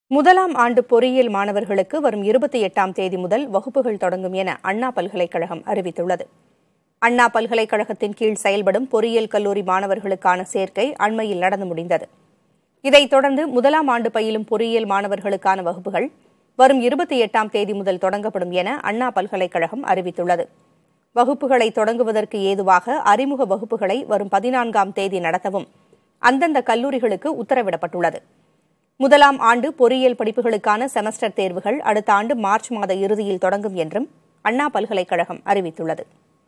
முதலாம் ஆண்டு பொறியியல் மாணவர்களுக்கு வரும் இருபத்தி எட்டாம் தேதி முதல் வகுப்புகள் தொடங்கும் என அண்ணா பல்கலைக்கழகம் அறிவித்துள்ளது அண்ணா பல்கலைக்கழகத்தின் கீழ் செயல்படும் பொறியியல் கல்லூரி மாணவர்களுக்கான சேர்க்கை அண்மையில் நடந்து முடிந்தது இதைத் தொடர்ந்து முதலாம் ஆண்டு பயிலும் பொறியியல் மாணவர்களுக்கான வகுப்புகள் வரும் இருபத்தி எட்டாம் தேதி முதல் தொடங்கப்படும் என அண்ணா பல்கலைக்கழகம் அறிவித்துள்ளது வகுப்புகளை தொடங்குவதற்கு ஏதுவாக அறிமுக வகுப்புகளை வரும் பதினான்காம் தேதி நடத்தவும் அந்தந்த கல்லூரிகளுக்கு உத்தரவிடப்பட்டுள்ளது முதலாம் ஆண்டு பொறியியல் படிப்புகளுக்கான செமஸ்டர் தேர்வுகள் அடுத்த ஆண்டு மார்ச் மாத இறுதியில் தொடங்கும் என்றும் அண்ணா பல்கலைக்கழகம் அறிவித்துள்ளது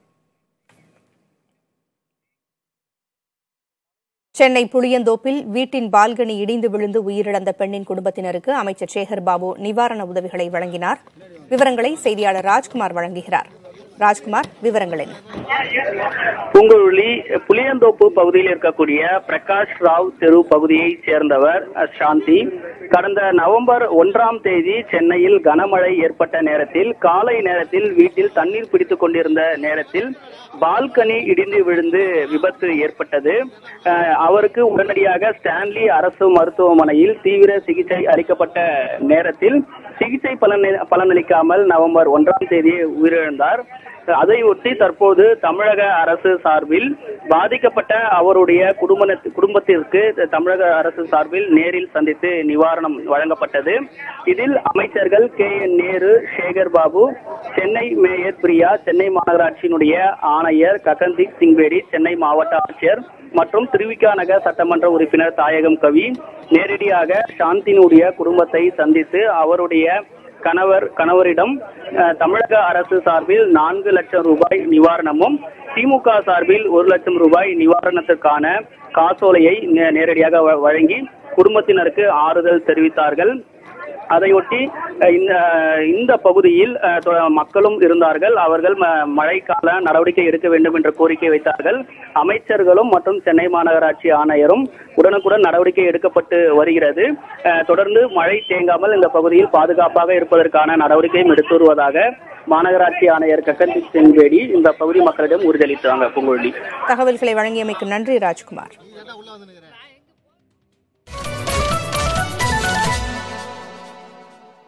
சென்னை புளியந்தோப்பில் வீட்டின் பால்கனி இடிந்து விழுந்து உயிரிழந்த பெண்ணின் குடும்பத்தினருக்கு அமைச்சர் சேகர் பாபு நிவாரண உதவிகளை வழங்கினார் விவரங்களை செய்தியாளர் ராஜ்குமார் வழங்குகிறார் ராஜ்குமார் விவரங்கள் என்ன பூங்குழலி புளியந்தோப்பு பகுதியில் இருக்கக்கூடிய பிரகாஷ் ராவ் தெரு பகுதியைச் சேர்ந்தவர் சாந்தி கடந்த நவம்பர் ஒன்றாம் தேதி சென்னையில் கனமழை ஏற்பட்ட நேரத்தில் காலை நேரத்தில் வீட்டில் தண்ணீர் பிடித்துக் கொண்டிருந்த நேரத்தில் பால்கனி இடிந்து விழுந்து விபத்து ஏற்பட்டது அஹ், அவருக்கு உடனடியாக ஸ்டான்லி அரசு மருத்துவமனையில் தீவிர சிகிச்சை அளிக்கப்பட்ட நேரத்தில் சிகிச்சை பலன் பலனளிக்காமல் நவம்பர் ஒன்றாம் தேதி உயிரிழந்தார் அதையொட்டி தற்போது தமிழக அரசு சார்பில் பாதிக்கப்பட்ட அவருடைய குடும்ப குடும்பத்திற்கு தமிழக அரசு சார்பில் நேரில் சந்தித்து நிவாரணம் வழங்கப்பட்டது இதில் அமைச்சர்கள் K N Nehru Sekar Babu Chennai mayor Priya Chennai மாநகராட்சியினுடைய ஆணையர் ககன்தீப் சிங் பேடி சென்னை மாவட்ட ஆட்சியர் மற்றும் திருவிக்கா நகர் சட்டமன்ற உறுப்பினர் தாயகம் கவி நேரடியாக சாந்தினுடைய குடும்பத்தை சந்தித்து அவருடைய கணவர் கணவரிடம் அஹ், தமிழக அரசு சார்பில் நான்கு லட்சம் ரூபாய் நிவாரணமும் திமுக சார்பில் ஒரு லட்சம் ரூபாய் நிவாரணத்துக்கான காசோலையை நே- நேரடியாக வ- வழங்கி குடும்பத்தினருக்கு ஆறுதல் தெரிவித்தார்கள் அதையொட்டி அஹ், இந்த இந்த பகுதியில் அஹ், தொ- மக்களும் இருந்தார்கள் அவர்கள் ம- மழைக்கால நடவடிக்கை எடுக்க வேண்டும் என்ற கோரிக்கை வைத்தார்கள் அமைச்சர்களும் மற்றும் சென்னை மாநகராட்சி ஆணையரும் உடனுக்குடன் நடவடிக்கை எடுக்கப்பட்டு வருகிறது அஹ், தொடர்ந்து மழை தேங்காமல் இந்த பகுதியில் பாதுகாப்பாக இருப்பதற்கான நடவடிக்கையும் எடுத்து வருவதாக மாநகராட்சி ஆணையர் கக்கன்தீப் சிங் பேடி இந்த பகுதி மக்களிடம் உறுதியளித்தாங்க பூங்குழலி தகவல்களை வழங்கியமைக்கு நன்றி ராஜ்குமார் உள்ள வந்து